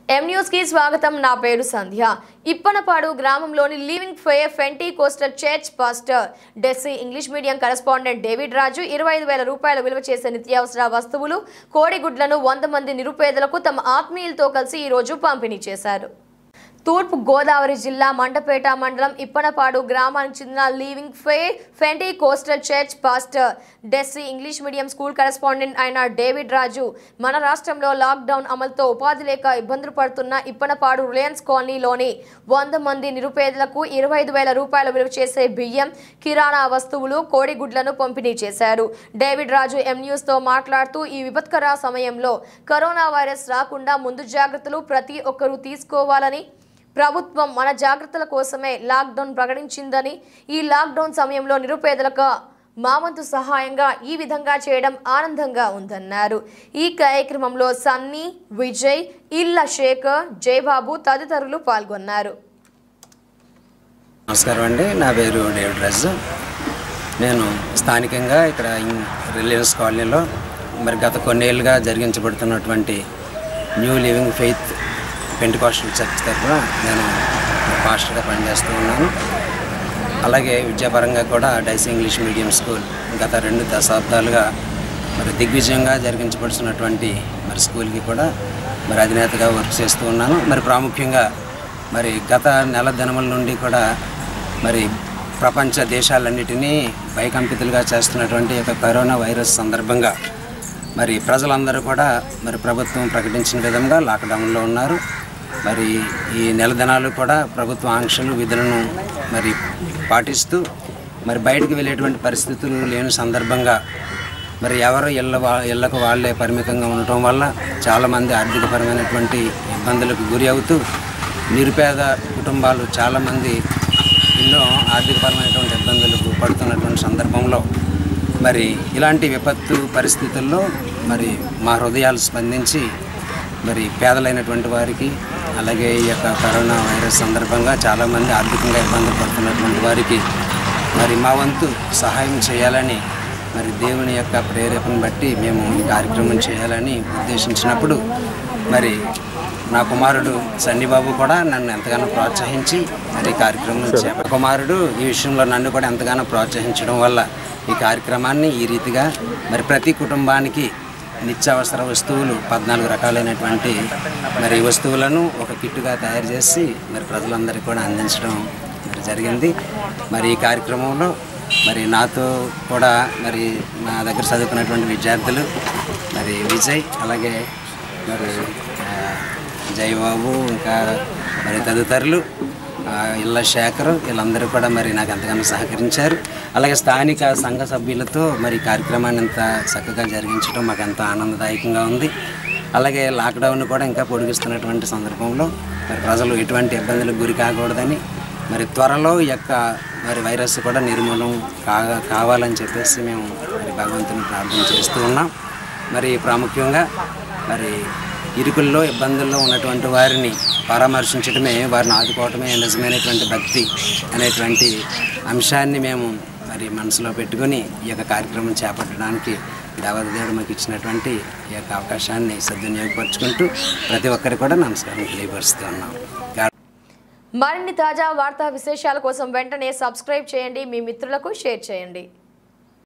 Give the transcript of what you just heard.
M news కి స్వాగతం నా పేరు సంధ్య ఇప్పనపాడు గ్రామంలోని living faith Pentecostal church pastor డెస్సీ English medium correspondent David Raju ఇరవై ఐదు వేల రూపాయల విలువ చేసే నిత్యావసర వస్తువులు కోడిగుడ్లను వంద మంది నిరుపేదలకు తమ ఆత్మీయులతో కలిసి ఈ రోజు పంపిణీ చేశారు తూర్పు గోదావరి జిల్లా మండపేట మండలం ఇప్పనపాడు గ్రామానికి చెందిన living faith Pentecostal church pastor డెస్సీ ఇంగ్లీష్ మీడియం స్కూల్ కరెస్పాండెంట్ అయిన డేవిడ్ రాజు మన రాష్ట్రంలో లాక్డౌన్ అమలుతో ఉపాధి లేక ఇబ్బందులు పడుతున్న ఇప్పనపాడు రిలయన్స్ కాలనీలోని వంద మంది నిరుపేదలకు ఇరవై ఐదు వేల రూపాయల విలువ చేసే బియ్యం కిరాణా వస్తువులు కోడిగుడ్లను పంపిణీ చేశారు డేవిడ్ రాజు ఎం న్యూస్తో మాట్లాడుతూ ఈ విపత్కర సమయంలో కరోనా వైరస్ రాకుండా ముందు జాగ్రత్తలు ప్రతి ఒక్కరూ తీసుకోవాలని ప్రభుత్వం మన జాగ్రత్తల కోసమే లాక్డౌన్ ప్రకటించిందని ఈ లాక్డౌన్ సమయంలో నిరుపేదలకు మా వంతు సహాయంగా ఈ విధంగా చేయడం ఆనందంగా ఉందన్నారు ఈ కార్యక్రమంలో సన్నీ విజయ్ ఇల్ల శేఖర్ జయబాబు తదితరులు పాల్గొన్నారు నమస్కారం అండి నా పేరు డేవిడ్ రాజు నేను స్థానికంగా ఇక్కడ ఇన్- రిలయన్స్ కాలనీలో మరి గత కొన్నేళ్ళుగా జరిగించబడుతున్నటువంటి new living faith Pentecostal church తరఫున నేను పాస్టర్గా పనిచేస్తూ ఉన్నాను అలాగే విద్యాపరంగా కూడా డైస్ ఇంగ్లీష్ మీడియం స్కూల్ గత రెండు దశాబ్దాలుగా మరి దిగ్విజయంగా జరిగించబడుతున్నటువంటి మరి స్కూల్కి కూడా మరి అధినేతగా వర్క్ చేస్తూ ఉన్నాను మరి ప్రాముఖ్యంగా మరి గత నెల దినముల నుండి కూడా మరి ప్రపంచ దేశాలన్నిటినీ భయకంపితులుగా చేస్తున్నటువంటి ఈ యొక్క కరోనా వైరస్ సందర్భంగా మరి ప్రజలందరూ కూడా మరి ప్రభుత్వం ప్రకటించిన విధంగా లాక్డౌన్లో ఉన్నారు మరి ఈ నెల దినాలు కూడా ప్రభుత్వ ఆంక్షలు విధులను మరి పాటిస్తూ మరి బయటకు వెళ్ళేటువంటి పరిస్థితులు లేని సందర్భంగా మరి ఎవరు ఇళ్ళ వా ఇళ్ళకు వాళ్ళే పరిమితంగా ఉండటం వల్ల చాలామంది ఆర్థికపరమైనటువంటి ఇబ్బందులకు గురి అవుతూ నిరుపేద కుటుంబాలు చాలామంది ఎన్నో ఆర్థికపరమైనటువంటి ఇబ్బందులకు పడుతున్నటువంటి సందర్భంలో మరి ఇలాంటి విపత్తు పరిస్థితుల్లో మరి మా హృదయాలు స్పందించి మరి పేదలైనటువంటి వారికి అలాగే ఈ యొక్క కరోనా వైరస్ సందర్భంగా చాలామంది ఆర్థికంగా ఇబ్బందులు పడుతున్నటువంటి వారికి మరి మా వంతు సహాయం చేయాలని మరి దేవుని యొక్క ప్రేరేపణ బట్టి మేము ఈ కార్యక్రమం చేయాలని ఉద్దేశించినప్పుడు మరి నా కుమారుడు సన్నిబాబు కూడా నన్ను ఎంతగానో ప్రోత్సహించి మరి ఈ కార్యక్రమం చేప కుమారుడు ఈ విషయంలో నన్ను కూడా ఎంతగానో ప్రోత్సహించడం వల్ల ఈ కార్యక్రమాన్ని ఈ రీతిగా మరి ప్రతి కుటుంబానికి నిత్యావసర వస్తువులు పద్నాలుగు రకాలైనటువంటి మరి వస్తువులను ఒక కిట్టుగా తయారు చేసి మరి ప్రజలందరికీ కూడా అందించడం మరి జరిగింది మరి ఈ కార్యక్రమంలో మరి నాతో కూడా మరి నా దగ్గర చదువుకున్నటువంటి విద్యార్థులు మరి విజయ్ అలాగే మరి ఆ, జయబాబు ఇంకా మరి తదితరులు ఆ, ఇళ్ళ శేఖర్ వీళ్ళందరూ కూడా మరి నాకు ఎంతగానో సహకరించారు అలాగే స్థానిక సంఘ సభ్యులతో మరి ఈ కార్యక్రమాన్ని ఇంత చక్కగా జరిగించడం మాకు ఎంతో ఆనందదాయకంగా ఉంది అలాగే లాక్డౌన్ కూడా ఇంకా పొడిగిస్తున్నటువంటి సందర్భంలో మరి ప్రజలు ఎటువంటి ఇబ్బందులకు గురి కాకూడదని మరి త్వరలో ఈ యొక్క మరి వైరస్ కూడా నిర్మూలన కా కావాలని చెప్పేసి మేము మరి భగవంతుని ప్రార్థన చేస్తూ ఉన్నాం మరి ప్రాముఖ్యంగా మరి ఇరుకుల్లో ఇబ్బందుల్లో ఉన్నటువంటి వారిని పరామర్శించడమే వారిని ఆదుకోవటమే నిజమైనటువంటి భక్తి అనేటువంటి అంశాన్ని మేము మరి మనసులో పెట్టుకొని ఈ యొక్క కార్యక్రమం చేపట్టడానికి దేవదేవుడు మాకు ఇచ్చినటువంటి ఈ యొక్క అవకాశాన్ని సద్వినియోగపరుచుకుంటూ ప్రతి ఒక్కరికి కూడా నమస్కారం తెలియపరుస్తూ ఉన్నాం గా- మరిన్ని తాజా వార్తా విశేషాల కోసం వెంటనే సబ్స్క్రైబ్ చేయండి మీ మిత్రులకు షేర్ చేయండి